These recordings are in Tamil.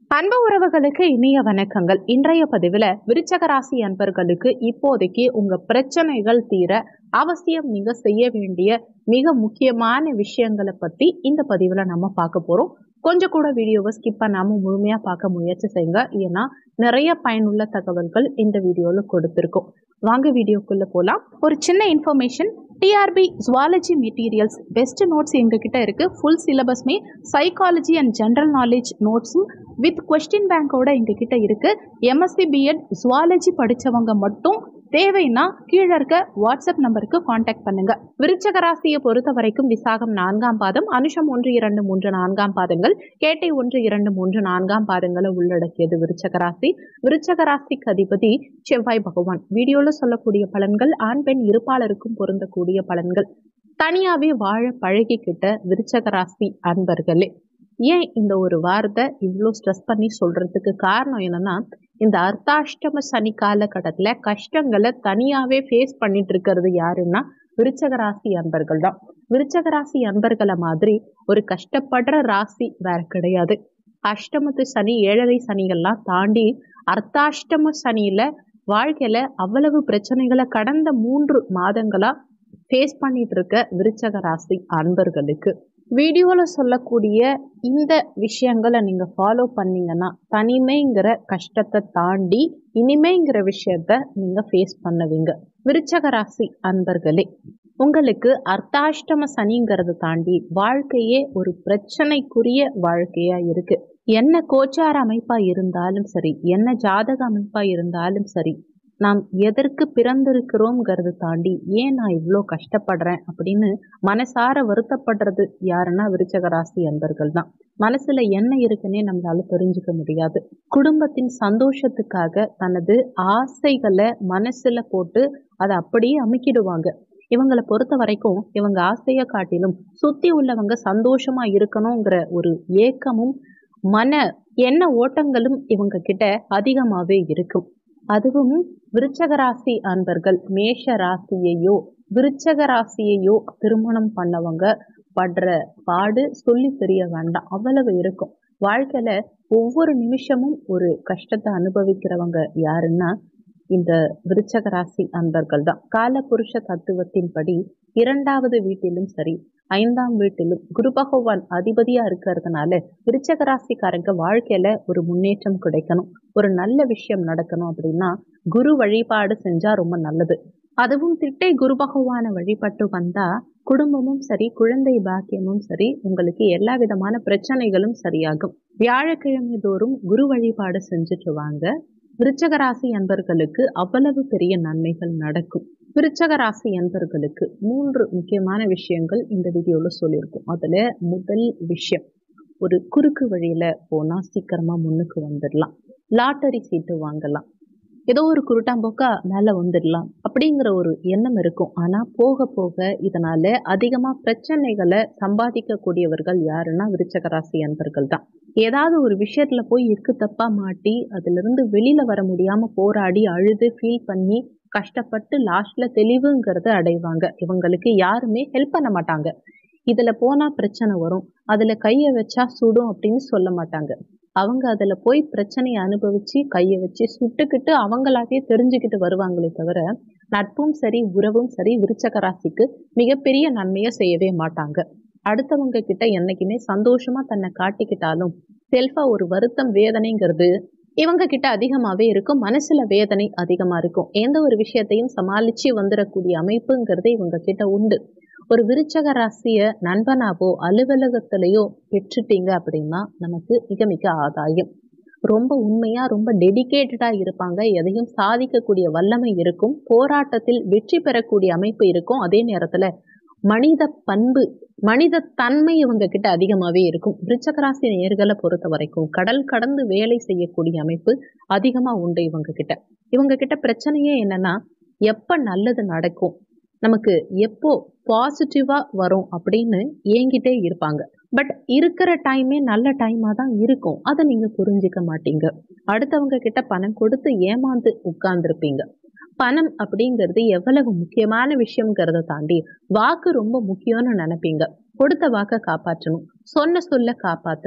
அன்பு உறவுகளுக்கு இனிய வணக்கங்கள் இன்றைய பதிவில் விருச்சக ராசி அன்பர்களுக்கு இப்போதைக்கு உங்க பிரச்சனைகள் தீர அவசியம் நீங்க செய்ய வேண்டிய மிக முக்கியமான விஷயங்களை பத்தி இந்த பதிவுல நம்ம பார்க்க போறோம் கொஞ்சம் கூட வீடியோவை ஸ்கிப் பண்ணாம முழுமையா பார்க்க முயற்சி செய்யுங்க ஏன்னா நிறைய பயனுள்ள தகவல்கள் இந்த வீடியோல கொடுத்திருக்கோம் வாங்க வீடியோக்குள்ள போலாம் ஒரு சின்ன information TRB zoology materials best notes எங்ககிட்ட இருக்கு ஃபுல் சிலபஸ்மே சைக்காலஜி அண்ட் ஜென்ரல் நாலேஜ் நோட்ஸும் வித் கொஸ்டின் பேங்கோட எங்ககிட்ட இருக்கு எம்எஸ்சி பிஎட் ஜுவாலஜி படிச்சவங்க மட்டும் தேவைன்னா கீழே இருக்க வாட்ஸ்அப் நம்பருக்கு காண்டாக்ட் பண்ணுங்க விருச்சக ராசியை பொறுத்த வரைக்கும் விசாகம் நான்காம் பாதம் அனுஷம் ஒன்று இரண்டு மூன்று நான்காம் பாதங்கள் கேட்டை ஒன்று இரண்டு மூன்று நான்காம் பாதங்களை உள்ளடக்கியது விருச்சக ராசி விருச்சக ராசிக்கு அதிபதி செவ்வாய் பகவான் வீடியோல சொல்லக்கூடிய பலன்கள் ஆண் பெண் இருப்பாளருக்கும் பொருந்தக்கூடிய பலன்கள் தனியாவே வாழ பழகிக்கிட்ட விருச்சக ராசி அன்பர்களே ஏன் இந்த ஒரு வார்த்தை இவ்வளோ ஸ்ட்ரெஸ் பண்ணி சொல்றதுக்கு காரணம் என்னன்னா இந்த அர்த்தாஷ்டம சனி காலகட்டத்தில் கஷ்டங்களை தனியாவே ஃபேஸ் பண்ணிட்டு இருக்கிறது யாருன்னா விருச்சக ராசி அன்பர்கள் தான் விருச்சக ராசி அன்பர்களை மாதிரி ஒரு கஷ்டப்படுற ராசி வேற கிடையாது அஷ்டமத்து சனி ஏழரை சனிகள்லாம் தாண்டி அர்த்தாஷ்டம சனியில வாழ்க்கையில அவ்வளவு பிரச்சனைகளை கடந்த மூன்று மாதங்களா ஃபேஸ் பண்ணிட்டு இருக்க விருச்சக ராசி அன்பர்களுக்கு வீடியோவில் சொல்லக்கூடிய இந்த விஷயங்களை நீங்கள் ஃபாலோ பண்ணீங்கன்னா தனிமைங்கிற கஷ்டத்தை தாண்டி இனிமைங்கிற விஷயத்த நீங்கள் ஃபேஸ் பண்ணுவீங்க விருச்சக ராசி அன்பர்களே உங்களுக்கு அர்த்தாஷ்டம சனிங்கிறத தாண்டி வாழ்க்கையே ஒரு பிரச்சனைக்குரிய வாழ்க்கையா இருக்கு என்ன கோச்சார அமைப்பா இருந்தாலும் சரி என்ன ஜாதக அமைப்பா இருந்தாலும் சரி நாம் எதற்கு பிறந்திருக்கிறோங்கிறத தாண்டி ஏன் நான் இவ்வளோ கஷ்டப்படுறேன் அப்படின்னு மனசார வருத்தப்படுறது யாருன்னா விருச்சக ராசி அன்பர்கள் தான் மனசுல என்ன இருக்குன்னே நம்மளால தெரிஞ்சுக்க முடியாது குடும்பத்தின் சந்தோஷத்துக்காக தனது ஆசைகளை மனசுல போட்டு அதை அப்படியே அமுக்கிடுவாங்க இவங்களை பொறுத்த வரைக்கும் இவங்க ஆசையை காட்டிலும் சுத்தி உள்ளவங்க சந்தோஷமா இருக்கணுங்கிற ஒரு ஏக்கமும் மன எண்ண ஓட்டங்களும் இவங்க கிட்ட அதிகமாவே இருக்கும் அதுவும் விருச்சக ராசி அன்பர்கள் மேஷ ராசியையோ விருச்சக ராசியையோ திருமணம் பண்ணவங்க படுற பாடு சொல்லி தெரிய வேண்டாம் அவ்வளவு இருக்கும் வாழ்க்கையில ஒவ்வொரு நிமிஷமும் ஒரு கஷ்டத்தை அனுபவிக்கிறவங்க யாருன்னா இந்த விருச்சக ராசி அன்பர்கள் தான் கால புருஷ தத்துவத்தின்படி இரண்டாவது வீட்டிலும் சரி ஐந்தாம் வீட்டிலும் குரு பகவான் அதிபதியா இருக்கிறதுனால விருச்சக ராசிக்காரங்க வாழ்க்கையில ஒரு முன்னேற்றம் கிடைக்கணும் ஒரு நல்ல விஷயம் நடக்கணும் அப்படின்னா குரு வழிபாடு செஞ்சா ரொம்ப நல்லது அதுவும் திட்டை குரு பகவான வழிபட்டு வந்தா குடும்பமும் சரி குழந்தை பாக்கியமும் சரி உங்களுக்கு எல்லா விதமான பிரச்சனைகளும் சரியாகும் வியாழக்கிழமை தோறும் குரு வழிபாடு செஞ்சுட்டு வாங்க விருச்சக ராசி அன்பர்களுக்கு அவ்வளவு பெரிய நன்மைகள் நடக்கும் விருச்சக ராசி அன்பர்களுக்கு மூன்று முக்கியமான விஷயங்கள் இந்த வீடியோல சொல்லியிருக்கோம் அதுல முதல் விஷயம் ஒரு குறுக்கு வழியில போனா சீக்கிரமா முன்னுக்கு வந்துடலாம் லாட்டரி சீட்டு வாங்கலாம் ஏதோ ஒரு குருட்டாம்போக்கா மேலே வந்துடலாம் அப்படிங்கிற ஒரு எண்ணம் இருக்கும் ஆனால் போக போக இதனால அதிகமாக பிரச்சனைகளை சம்பாதிக்கக்கூடியவர்கள் யாருன்னா விருச்சக ராசி அன்பர்கள் தான் ஏதாவது ஒரு விஷயத்துல போய் இருக்கு தப்பா மாட்டி அதிலிருந்து வெளியில வர முடியாம போராடி அழுது ஃபீல் பண்ணி கஷ்டப்பட்டு லாஸ்ட்ல தெளிவுங்கிறத அடைவாங்க இவங்களுக்கு யாருமே ஹெல்ப் பண்ண மாட்டாங்க இதுல போனா பிரச்சனை வரும் அதுல கைய வச்சா சுடும் அப்படின்னு சொல்ல மாட்டாங்க அவங்க அதுல போய் பிரச்சனையை அனுபவிச்சு கையை வச்சு சுட்டுக்கிட்டு அவங்களாவே தெரிஞ்சுக்கிட்டு வருவாங்களே தவிர நட்பும் சரி உறவும் சரி விருச்சக ராசிக்கு மிகப்பெரிய நன்மையை செய்யவே மாட்டாங்க அடுத்தவங்க கிட்ட என்னைக்குமே சந்தோஷமா தன்னை காட்டிக்கிட்டாலும் செல்ஃபா ஒரு வருத்தம் வேதனைங்கிறது இவங்க கிட்ட அதிகமாவே இருக்கும் மனசுல வேதனை அதிகமா இருக்கும் எந்த ஒரு விஷயத்தையும் சமாளிச்சு வந்துடக்கூடிய அமைப்புங்கிறது இவங்க கிட்ட உண்டு ஒரு விருச்சக ராசிய நண்பனாவோ அலுவலகத்திலேயோ பெற்றுட்டீங்க அப்படின்னா நமக்கு மிக மிக ஆதாயம் ரொம்ப உண்மையா ரொம்ப டெடிகேட்டடா இருப்பாங்க எதையும் சாதிக்கக்கூடிய வல்லமை இருக்கும் போராட்டத்தில் வெற்றி பெறக்கூடிய அமைப்பு இருக்கும் அதே நேரத்துல மனித பண்பு மனித தன்மை இவங்க கிட்ட அதிகமாவே இருக்கும் விருச்சகராசி நேர்களை பொறுத்த வரைக்கும் கடல் கடந்து வேலை செய்யக்கூடிய அமைப்பு அதிகமா உண்டு இவங்க கிட்ட இவங்க கிட்ட பிரச்சனையே என்னன்னா எப்ப நல்லது நடக்கும் நமக்கு எப்போ பாசிட்டிவா வரும் அப்படின்னு ஏங்கிட்டே இருப்பாங்க பட் இருக்கிற டைமே நல்ல டைமா தான் இருக்கும் அதை நீங்க புரிஞ்சுக்க மாட்டீங்க அடுத்தவங்க கிட்ட பணம் கொடுத்து ஏமாந்து உட்கார்ந்துருப்பீங்க பணம் அப்படிங்கிறது எவ்வளவு முக்கியமான விஷயம்ங்கிறத தாண்டி வாக்கு ரொம்ப முக்கியம்னு நினைப்பீங்க கொடுத்த வாக்கை காப்பாற்றணும் சொன்ன சொல்ல காப்பாற்றணும்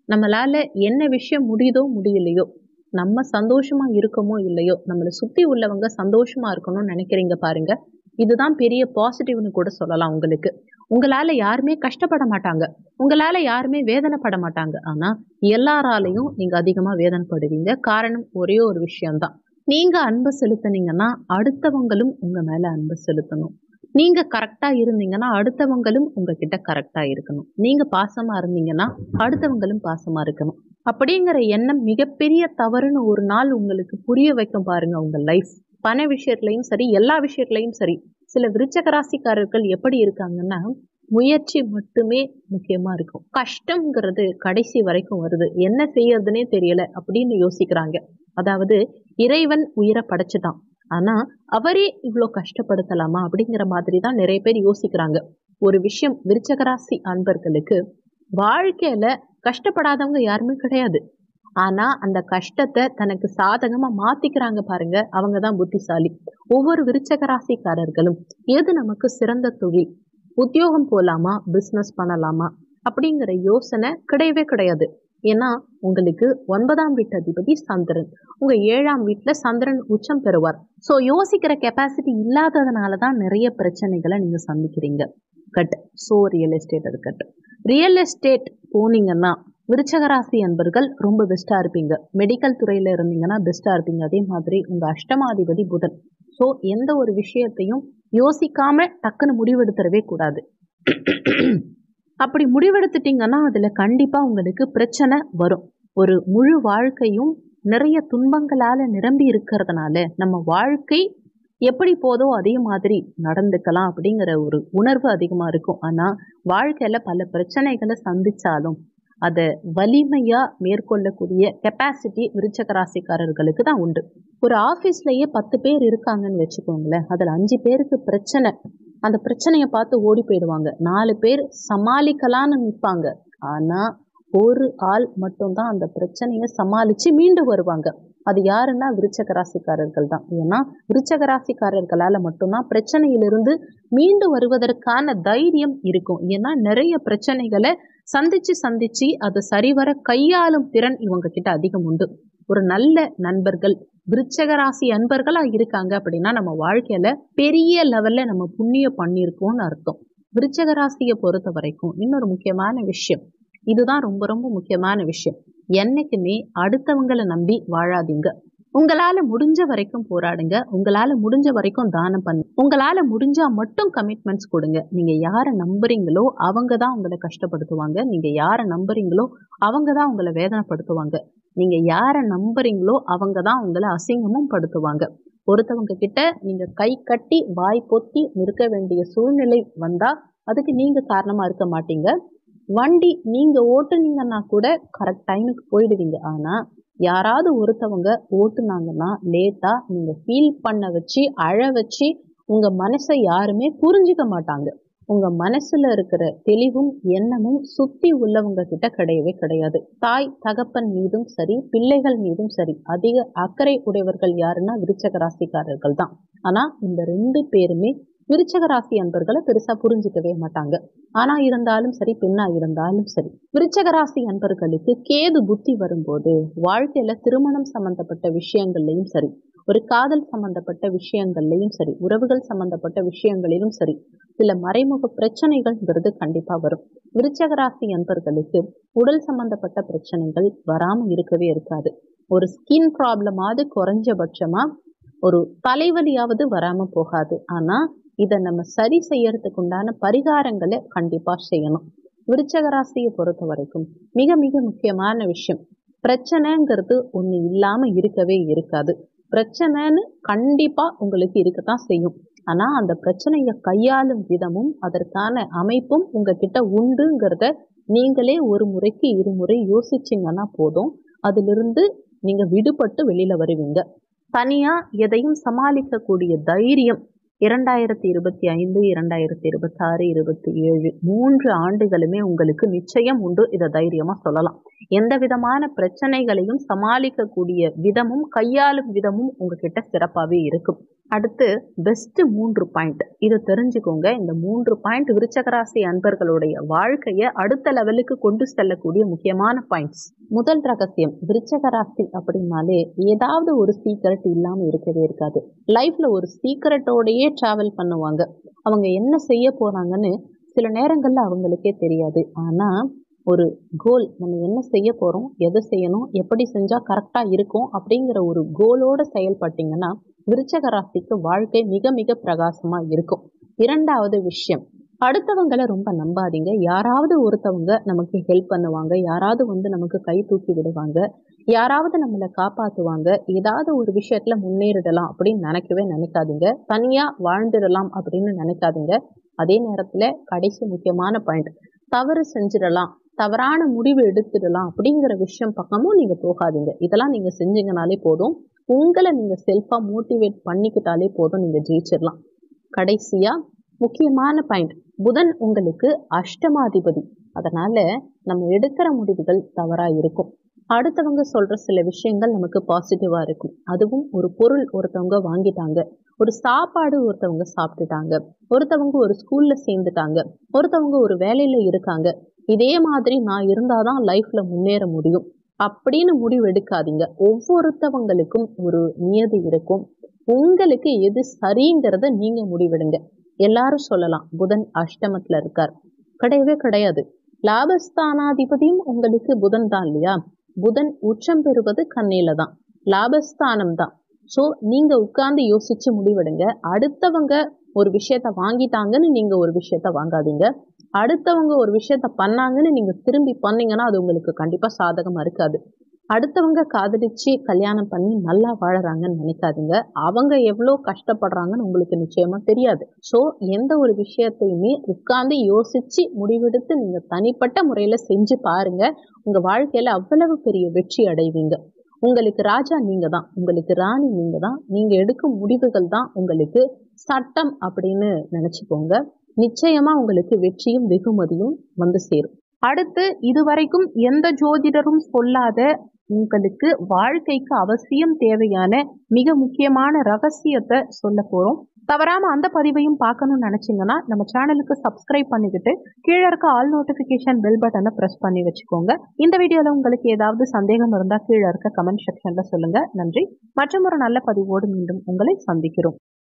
நம்மளால என்ன விஷயம் முடியுதோ முடியலையோ நம்ம சந்தோஷமா இருக்கோமோ இல்லையோ நம்மளை சுத்தி உள்ளவங்க சந்தோஷமா இருக்கணும்னு நினைக்கிறீங்க பாருங்க இதுதான் பெரிய பாசிட்டிவ்னு கூட சொல்லலாம் உங்களுக்கு உங்களால யாருமே கஷ்டப்பட மாட்டாங்க உங்களால யாருமே வேதனைப்பட மாட்டாங்க ஆனா எல்லாராலையும் நீங்க அதிகமா வேதனைப்படுவீங்க காரணம் ஒரே ஒரு விஷயம்தான் நீங்க அன்பு செலுத்துனீங்கன்னா அடுத்தவங்களும் உங்க மேல அன்பு செலுத்தணும் நீங்க கரெக்டா இருந்தீங்கன்னா அடுத்தவங்களும் உங்ககிட்ட கரெக்டா இருக்கணும் நீங்க பாசமா இருந்தீங்கன்னா அடுத்தவங்களும் பாசமா இருக்கணும் அப்படிங்கிற எண்ணம் மிகப்பெரிய தவறுன்னு ஒரு நாள் உங்களுக்கு புரிய வைக்கும் பாருங்க உங்க லைஃப் பண விஷயத்துலயும் சரி எல்லா விஷயத்துலயும் சரி சில விருச்சக ராசிக்காரர்கள் எப்படி இருக்காங்கன்னா முயற்சி மட்டுமே முக்கியமா இருக்கும் கஷ்டம்ங்கிறது கடைசி வரைக்கும் வருது என்ன செய்யறதுனே தெரியல அப்படின்னு யோசிக்கிறாங்க அதாவது இறைவன் உயிரை படைச்சுட்டான் ஆனா அவரே இவ்வளோ கஷ்டப்படுத்தலாமா அப்படிங்கிற மாதிரி தான் நிறைய பேர் யோசிக்கிறாங்க ஒரு விஷயம் விருச்சகராசி அன்பர்களுக்கு வாழ்க்கையில கஷ்டப்படாதவங்க யாருமே கிடையாது ஆனா அந்த கஷ்டத்தை தனக்கு சாதகமா மாத்திக்கிறாங்க பாருங்க அவங்க தான் புத்திசாலி ஒவ்வொரு விருச்சக ராசிக்காரர்களும் எது நமக்கு சிறந்த தொழில் உத்தியோகம் போலாமா பிசினஸ் பண்ணலாமா அப்படிங்கிற யோசனை கிடையவே கிடையாது ஏன்னா உங்களுக்கு ஒன்பதாம் வீட்டு அதிபதி சந்திரன் உங்க ஏழாம் வீட்டுல சந்திரன் உச்சம் பெறுவார் ஸோ யோசிக்கிற கெப்பாசிட்டி இல்லாததுனால தான் நிறைய பிரச்சனைகளை நீங்க சந்திக்கிறீங்க கட் ஸோ ரியல் எஸ்டேட் இருக்கட்டும் ரியல் எஸ்டேட் போனீங்கன்னா விருச்சகராசி அன்பர்கள் ரொம்ப பெஸ்ட்டாக இருப்பீங்க மெடிக்கல் துறையில் இருந்தீங்கன்னா பெஸ்ட்டாக இருப்பீங்க அதே மாதிரி உங்கள் அஷ்டமாதிபதி புதன் ஸோ எந்த ஒரு விஷயத்தையும் யோசிக்காம டக்குன்னு முடிவெடுத்துடவே கூடாது அப்படி முடிவெடுத்துட்டீங்கன்னா அதில் கண்டிப்பாக உங்களுக்கு பிரச்சனை வரும் ஒரு முழு வாழ்க்கையும் நிறைய துன்பங்களால் நிரம்பி இருக்கிறதுனால நம்ம வாழ்க்கை எப்படி போதோ அதே மாதிரி நடந்துக்கலாம் அப்படிங்கிற ஒரு உணர்வு அதிகமாக இருக்கும் ஆனால் வாழ்க்கையில் பல பிரச்சனைகளை சந்திச்சாலும் அதை வலிமையாக மேற்கொள்ளக்கூடிய கெப்பாசிட்டி விருச்சக ராசிக்காரர்களுக்கு தான் உண்டு ஒரு ஆஃபீஸ்லேயே பத்து பேர் இருக்காங்கன்னு வச்சுக்கோங்களேன் அதில் அஞ்சு பேருக்கு பிரச்சனை அந்த பிரச்சனையை பார்த்து ஓடி போயிடுவாங்க நாலு பேர் சமாளிக்கலான்னு நிற்பாங்க ஆனால் ஒரு ஆள் மட்டும்தான் அந்த பிரச்சனையை சமாளித்து மீண்டு வருவாங்க அது யாருன்னா விருச்சக ராசிக்காரர்கள் தான் ஏன்னா விருச்சக ராசிக்காரர்களால் மட்டும்தான் பிரச்சனையிலிருந்து மீண்டு வருவதற்கான தைரியம் இருக்கும் ஏன்னா நிறைய பிரச்சனைகளை சந்திச்சு சந்திச்சு அதை சரிவர கையாளும் திறன் இவங்க கிட்ட அதிகம் உண்டு ஒரு நல்ல நண்பர்கள் விருச்சக ராசி அன்பர்களா இருக்காங்க அப்படின்னா நம்ம வாழ்க்கையில பெரிய லெவல்ல நம்ம புண்ணியம் பண்ணியிருக்கோம்னு அர்த்தம் விருச்சக ராசியை பொறுத்த வரைக்கும் இன்னொரு முக்கியமான விஷயம் இதுதான் ரொம்ப ரொம்ப முக்கியமான விஷயம் என்னைக்குமே அடுத்தவங்களை நம்பி வாழாதீங்க உங்களால முடிஞ்ச வரைக்கும் போராடுங்க உங்களால முடிஞ்ச வரைக்கும் தானம் பண்ணு உங்களால முடிஞ்சா மட்டும் கமிட்மெண்ட்ஸ் கொடுங்க நீங்க யாரை நம்புறீங்களோ அவங்க தான் உங்களை கஷ்டப்படுத்துவாங்க நீங்க யாரை நம்புறீங்களோ அவங்க தான் உங்களை வேதனைப்படுத்துவாங்க நீங்க யாரை நம்புறீங்களோ அவங்க தான் உங்களை அசிங்கமும் படுத்துவாங்க ஒருத்தவங்க கிட்ட நீங்க கை கட்டி வாய் பொத்தி நிற்க வேண்டிய சூழ்நிலை வந்தா அதுக்கு நீங்க காரணமா இருக்க மாட்டீங்க வண்டி நீங்க ஓட்டுனீங்கன்னா கூட கரெக்ட் டைமுக்கு போயிடுவீங்க ஆனா யாராவது ஒருத்தவங்க ஓட்டுனாங்கன்னா லேட்டா நீங்க ஃபீல் பண்ண வச்சு அழ வச்சு உங்க மனசை யாருமே புரிஞ்சுக்க மாட்டாங்க உங்க மனசுல இருக்கிற தெளிவும் எண்ணமும் சுத்தி உள்ளவங்க கிட்ட கிடையவே கிடையாது தாய் தகப்பன் மீதும் சரி பிள்ளைகள் மீதும் சரி அதிக அக்கறை உடையவர்கள் யாருன்னா விருச்சக ராசிக்காரர்கள் தான் ஆனா இந்த ரெண்டு பேருமே விருச்சக ராசி அன்பர்களை பெருசா புரிஞ்சுக்கவே மாட்டாங்க ஆனா இருந்தாலும் சரி பெண்ணா இருந்தாலும் சரி விருச்சக ராசி அன்பர்களுக்கு கேது புத்தி வரும்போது வாழ்க்கையில திருமணம் சம்பந்தப்பட்ட விஷயங்கள்லயும் சரி ஒரு காதல் சம்பந்தப்பட்ட விஷயங்கள்லயும் சரி உறவுகள் சம்பந்தப்பட்ட விஷயங்களிலும் சரி சில மறைமுக பிரச்சனைகள்ங்கிறது கண்டிப்பா வரும் விருச்சக ராசி அன்பர்களுக்கு உடல் சம்பந்தப்பட்ட பிரச்சனைகள் வராம இருக்கவே இருக்காது ஒரு ஸ்கின் ப்ராப்ளமாவது குறைஞ்சபட்சமா ஒரு தலைவலியாவது வராம போகாது ஆனா இதை நம்ம சரி செய்யறதுக்கு உண்டான பரிகாரங்களை கண்டிப்பா செய்யணும் விருச்சக ராசியை பொறுத்த வரைக்கும் மிக மிக முக்கியமான விஷயம் பிரச்சனைங்கிறது ஒண்ணு இல்லாம இருக்கவே இருக்காது பிரச்சனைன்னு கண்டிப்பா உங்களுக்கு இருக்கத்தான் செய்யும் ஆனா அந்த பிரச்சனையை கையாளும் விதமும் அதற்கான அமைப்பும் உங்ககிட்ட உண்டுங்கிறத நீங்களே ஒரு முறைக்கு இருமுறை யோசிச்சிங்கன்னா போதும் அதிலிருந்து நீங்க விடுபட்டு வெளியில வருவீங்க தனியா எதையும் சமாளிக்கக்கூடிய தைரியம் இரண்டாயிரத்தி இருபத்தி ஐந்து இரண்டாயிரத்தி இருபத்தாறு இருபத்தி ஏழு மூன்று ஆண்டுகளுமே உங்களுக்கு நிச்சயம் உண்டு இதை தைரியமா சொல்லலாம் எந்த விதமான பிரச்சனைகளையும் சமாளிக்கக்கூடிய விதமும் கையாளும் விதமும் உங்ககிட்ட சிறப்பாகவே இருக்கும் அடுத்து பெஸ்ட் மூன்று பாயிண்ட் இதை தெரிஞ்சுக்கோங்க இந்த மூன்று பாயிண்ட் விருச்சகராசி அன்பர்களுடைய வாழ்க்கையை அடுத்த லெவலுக்கு கொண்டு செல்லக்கூடிய முக்கியமான பாயிண்ட்ஸ் முதல் ரகசியம் விருச்சகராசி அப்படின்னாலே ஏதாவது ஒரு சீக்ரெட் இல்லாமல் இருக்கவே இருக்காது லைஃப்ல ஒரு சீக்ரெட்டோடையே டிராவல் பண்ணுவாங்க அவங்க என்ன செய்ய போறாங்கன்னு சில நேரங்கள்ல அவங்களுக்கே தெரியாது ஆனா ஒரு கோல் நம்ம என்ன செய்ய போகிறோம் எதை செய்யணும் எப்படி செஞ்சால் கரெக்டாக இருக்கும் அப்படிங்கிற ஒரு கோலோடு செயல்பட்டீங்கன்னா விருச்சக ராசிக்கு வாழ்க்கை மிக மிக பிரகாசமாக இருக்கும் இரண்டாவது விஷயம் அடுத்தவங்களை ரொம்ப நம்பாதீங்க யாராவது ஒருத்தவங்க நமக்கு ஹெல்ப் பண்ணுவாங்க யாராவது வந்து நமக்கு கை தூக்கி விடுவாங்க யாராவது நம்மளை காப்பாற்றுவாங்க ஏதாவது ஒரு விஷயத்துல முன்னேறிடலாம் அப்படின்னு நினைக்கவே நினைக்காதீங்க தனியாக வாழ்ந்துடலாம் அப்படின்னு நினைக்காதீங்க அதே நேரத்தில் கடைசி முக்கியமான பாயிண்ட் தவறு செஞ்சிடலாம் தவறான முடிவு எடுத்துடலாம் அப்படிங்கிற விஷயம் பக்கமும் நீங்கள் போகாதீங்க இதெல்லாம் நீங்கள் செஞ்சீங்கனாலே போதும் உங்களை நீங்கள் செல்ஃபாக மோட்டிவேட் பண்ணிக்கிட்டாலே போதும் நீங்கள் ஜெயிச்சிடலாம் கடைசியாக முக்கியமான பாயிண்ட் புதன் உங்களுக்கு அஷ்டமாதிபதி அதனால நம்ம எடுக்கிற முடிவுகள் தவறாக இருக்கும் அடுத்தவங்க சொல்ற சில விஷயங்கள் நமக்கு பாசிட்டிவா இருக்கும் அதுவும் ஒரு பொருள் ஒருத்தவங்க வாங்கிட்டாங்க ஒரு சாப்பாடு ஒருத்தவங்க சாப்பிட்டுட்டாங்க ஒருத்தவங்க ஒரு ஸ்கூல்ல சேர்ந்துட்டாங்க ஒருத்தவங்க ஒரு வேலையில இருக்காங்க இதே மாதிரி நான் இருந்தாதான் லைஃப்ல முன்னேற முடியும் அப்படின்னு முடிவு எடுக்காதீங்க ஒவ்வொருத்தவங்களுக்கும் ஒரு நியதி இருக்கும் உங்களுக்கு எது சரிங்கிறத நீங்க முடிவெடுங்க எல்லாரும் சொல்லலாம் புதன் அஷ்டமத்துல இருக்கார் கிடையவே கிடையாது லாபஸ்தானாதிபதியும் உங்களுக்கு புதன் தான் இல்லையா புதன் உச்சம் பெறுவது கண்ணில தான் லாபஸ்தானம் தான் ஸோ நீங்க உட்கார்ந்து யோசிச்சு முடிவெடுங்க அடுத்தவங்க ஒரு விஷயத்த வாங்கிட்டாங்கன்னு நீங்க ஒரு விஷயத்த வாங்காதீங்க அடுத்தவங்க ஒரு விஷயத்த பண்ணாங்கன்னு நீங்க திரும்பி பண்ணீங்கன்னா அது உங்களுக்கு கண்டிப்பா சாதகமா இருக்காது அடுத்தவங்க காதலிச்சு கல்யாணம் பண்ணி நல்லா வாழறாங்கன்னு நினைக்காதீங்க அவங்க எவ்வளோ கஷ்டப்படுறாங்கன்னு உங்களுக்கு நிச்சயமா தெரியாது ஸோ எந்த ஒரு விஷயத்தையுமே உட்கார்ந்து யோசிச்சு முடிவெடுத்து நீங்க தனிப்பட்ட முறையில செஞ்சு பாருங்க உங்க வாழ்க்கையில அவ்வளவு பெரிய வெற்றி அடைவீங்க உங்களுக்கு ராஜா நீங்க தான் உங்களுக்கு ராணி நீங்க தான் நீங்க எடுக்கும் முடிவுகள் தான் உங்களுக்கு சட்டம் அப்படின்னு நினைச்சுக்கோங்க நிச்சயமா உங்களுக்கு வெற்றியும் வெகுமதியும் வந்து சேரும் அடுத்து இதுவரைக்கும் எந்த ஜோதிடரும் சொல்லாத உங்களுக்கு வாழ்க்கைக்கு அவசியம் தேவையான மிக முக்கியமான ரகசியத்தை சொல்ல போறோம் தவறாம அந்த பதிவையும் பார்க்கணும்னு நினைச்சீங்கன்னா நம்ம சேனலுக்கு சப்ஸ்கிரைப் பண்ணிக்கிட்டு கீழே இருக்க ஆல் நோட்டிபிகேஷன் பெல் பட்டனை பிரஸ் பண்ணி வச்சுக்கோங்க இந்த வீடியோல உங்களுக்கு ஏதாவது சந்தேகம் இருந்தா கீழே இருக்க கமெண்ட் செக்ஷன்ல சொல்லுங்க நன்றி மற்றும் ஒரு நல்ல பதிவோடு மீண்டும் உங்களை சந்திக்கிறோம்